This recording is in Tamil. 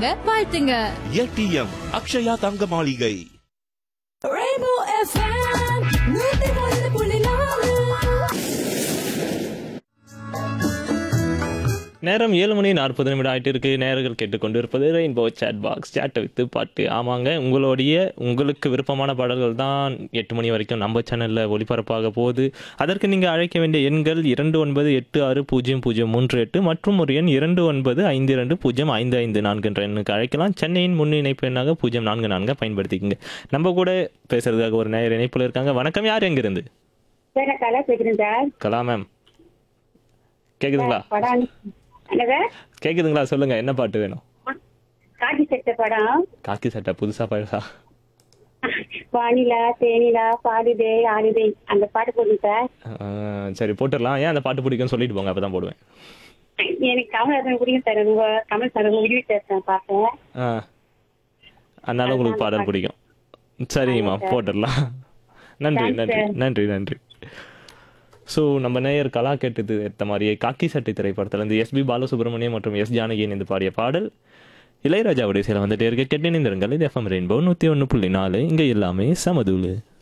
வாங்க வாழ்த்துங்க ஏடிஎம் அக்ஷயா தங்க மாளிகை Rainbow FM, நூத்தி ஒன்று புள்ளி நாலு. நேரம் ஏழு மணி நாற்பது நிமிடம் ஆயிட்டு இருக்கு நேர்கள் கேட்டுக்கொண்டு இருப்பது ரெயின்போ சேட் பாக்ஸ் சேட்டை வித்து பாட்டு ஆமாங்க உங்களுடைய உங்களுக்கு விருப்பமான பாடல்கள் தான் எட்டு மணி வரைக்கும் நம்ம சேனலில் ஒளிபரப்பாக போகுது அதற்கு நீங்கள் அழைக்க வேண்டிய எண்கள் இரண்டு ஒன்பது எட்டு ஆறு பூஜ்ஜியம் பூஜ்ஜியம் மூன்று எட்டு மற்றும் ஒரு எண் இரண்டு ஒன்பது ஐந்து இரண்டு பூஜ்ஜியம் ஐந்து ஐந்து நான்கு என்ற எண்ணுக்கு அழைக்கலாம் சென்னையின் முன் இணைப்பு எண்ணாக பூஜ்ஜியம் நான்கு நான்கு பயன்படுத்திக்கங்க நம்ம கூட பேசுறதுக்காக ஒரு நேயர் இணைப்பில் இருக்காங்க வணக்கம் யார் எங்கிருந்து சார் நான் கலா பேசுறேன் சார் கலா மேம் கேக்குதுங்களா படம் என்னங்க கேக்குதுங்களா சொல்லுங்க என்ன பாட்டு வேணும் காட்சி செட்ட படம் காக்கி சட்டை புதுசா பழசா வானிலா தேனிலா பாடுதே ஆடுதே அந்த பாட்டு போடுங்க சார் ஆஹ் சரி போட்டுடலாம் ஏன் அந்த பாட்டு பிடிக்கும்னு சொல்லிட்டு போங்க அப்பதான் போடுவேன் எனக்கு கமல்ஹாசன் பிடிக்கும் சார் உங்க கமல் சார் உங்க வீடியோ சார் நான் பார்த்தேன் ஆ அதனால உங்களுக்கு பாடல் பிடிக்கும் சரிங்கம்மா போட்டுடலாம் நன்றி Thanks, நன்றி sir. நன்றி நன்றி ஸோ நம்ம நேயர் கலா கேட்டது ஏற்ற மாதிரியே காக்கி சட்டை திரைப்படத்தில் இருந்து எஸ்பி பாலசுப்ரமணியம் மற்றும் எஸ் ஜானகி இணைந்து பாடிய பாடல் இளையராஜாவுடைய சில வந்துட்டே இருக்க கெட்டினிந்திருங்கள் இது எஃப்எம் ரெயின்போ நூற்றி ஒன்று புள்ளி நாலு இங்கே எல்லாமே சமதூளு